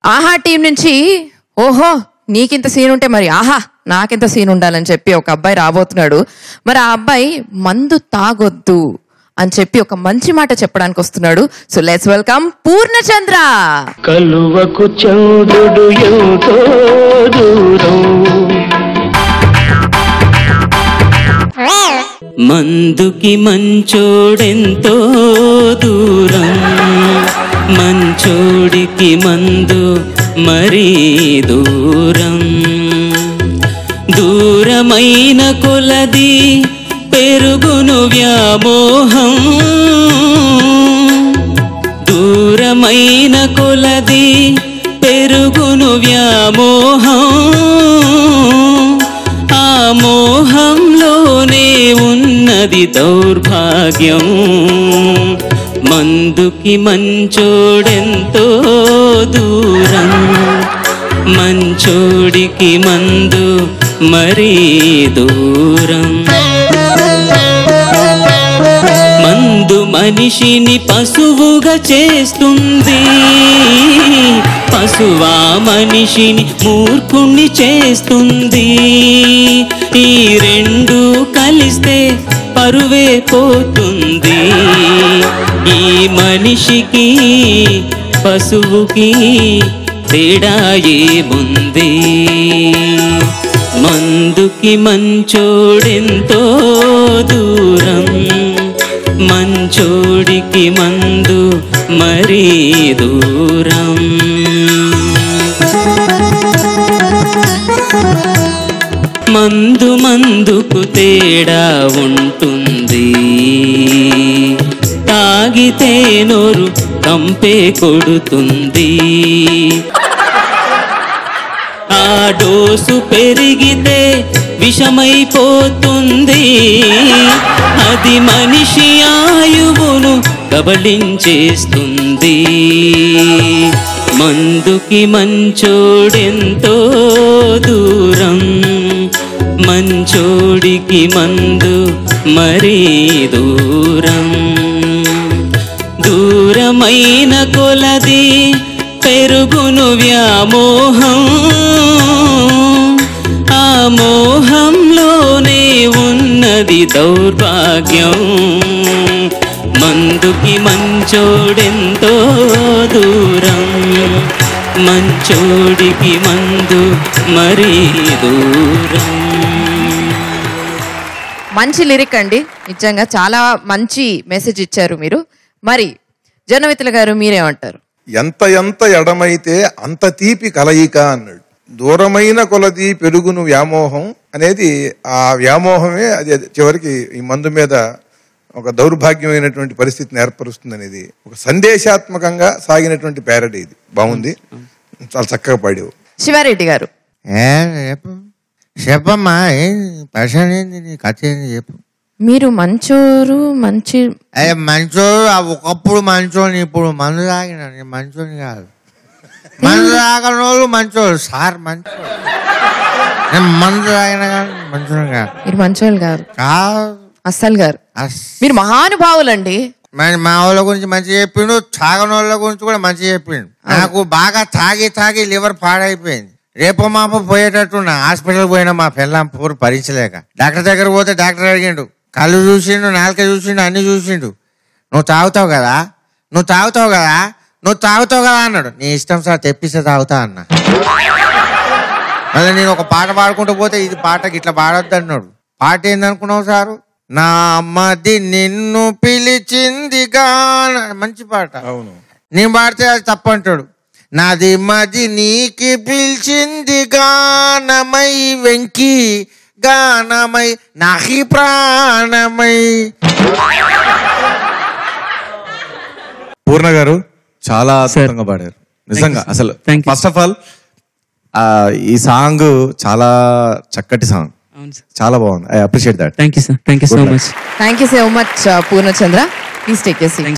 ఆహా టీం నుంచి ఓహో నీకింత సీన్ ఉంటే మరి ఆహా నాకింత సీన్ ఉండాలని చెప్పి ఒక అబ్బాయి రాబోతున్నాడు మరి ఆ అబ్బాయి మందు తాగొద్దు అని చెప్పి ఒక మంచి మాట చెప్పడానికి వస్తున్నాడు సో లెట్స్ వెల్కమ్ పూర్ణచంద్ర కలువకు చంద్రుడు ఎంతో దూరం మందుకి మంచోడెంతో దూరం మంచోడికి మందు మరీ దూరం దూరమైన కొలది పెరుగును వ్యామోహం దూరమైన కొలది పెరుగును వ్యామోహం ఆ మోహంలోనే ఉన్నది దౌర్భాగ్యం మందుకి మంచోడెంతో దూరం మంచోడికి మందు మరీ దూరం మందు మనిషిని పశువుగా చేస్తుంది పశువా మనిషిని మూర్ఖుణ్ణి చేస్తుంది ఈ రెండు కలిస్తే పరువే పోతుంది ఈ మనిషికి పశువుకి తేడా ఏముంది మందుకి మంచోడెంతో దూరం మంచోడికి మందు మరీ దూరం మందు మందుకు తేడా ఉంటుంది తాగితే నోరు కంపే కొడుతుంది ఆ డోసు పెరిగితే విషమైపోతుంది అది మనిషి ఆయువును కబళించేస్తుంది మందుకి మంచోడెంతో దూరం మంచోడికి మందు మరీ దూరం దూరమైన కొలది పెరుగును వ్యామోహం ఆ మోహంలోనే ఉన్నది దౌర్భాగ్యం మందుకి మంచోడెంతో దూరం మంచోడికి మందు మరీ దూరం మంచి లిరిక్ అండి నిజంగా చాలా మంచి మెసేజ్ ఇచ్చారు మీరు మరి జనమిత్రుల గారు మీరేమంటారు ఎంత ఎంత ఎడమైతే అంత తీపి కలయిక అన్నాడు దూరమైన కొలది పెరుగును వ్యామోహం అనేది ఆ వ్యామోహమే అది అది చివరికి ఈ మందు మీద ఒక దౌర్భాగ్యమైనటువంటి పరిస్థితిని ఏర్పరుస్తుంది అనేది ఒక సందేశాత్మకంగా సాగినటువంటి ప్యారడీ ఇది బాగుంది చాలా చక్కగా పాడేవు శివారెడ్డి గారు ఏ చెప్పు చెప్పమ్మా ఏం ప్రశ్న ఏంది నీ కథ ఏంది చెప్పు మీరు మంచోరు మంచి అయ్యే మంచోడు ఆ ఒకప్పుడు మంచోని ఇప్పుడు మందు తాగిన నేను మంచోని కాదు మందు తాగని వాళ్ళు మంచోడు సార్ మంచోడు నేను మందు తాగిన కానీ మంచోని కాదు మీరు మంచోళ్ళు గారు కాదు అస్సలు గారు అస్ మీరు మహానుభావులండి మరి మా వాళ్ళ గురించి మంచిగా చెప్పిండు తాగని వాళ్ళ గురించి కూడా మంచిగా చెప్పిండు నాకు బాగా తాగి తాగి లివర్ పాడైపోయింది రేపు మాప పోయేటట్టున్నా హాస్పిటల్ పోయినా మా పిల్లం పూర్ భరించలేక డాక్టర్ దగ్గర పోతే డాక్టర్ అడిగిండు కళ్ళు చూసిండు నాలుక చూసిండు అన్ని చూసిండు నువ్వు తాగుతావు కదా నువ్వు తాగుతావు కదా నువ్వు తాగుతావు కదా అన్నాడు నీ ఇష్టం సార్ తెప్పిస్తే తాగుతా అన్న మళ్ళీ నేను ఒక పాట పాడుకుంటూ పోతే ఇది పాటకి ఇట్లా పాడొద్దు అన్నాడు పాట ఏందనుకున్నావు సారు నా అమ్మది నిన్ను పిలిచిందిగా అన్నాడు. మంచి పాట అవును నేను పాడితే అది తప్పు అంటాడు నాది మది నీకి పిలిచింది గానమై వెంకి గానమై నాకి ప్రాణమై పూర్ణ గారు చాలా అద్భుతంగా పాడారు నిజంగా sir. అసలు Thank you. First of all ఈ సాంగ్ చాలా చక్కటి సాంగ్ అవును సార్ చాలా బాగుంది I appreciate that thank you sir thank you so Good luck. Much thank you so much Purnachandra please take you seat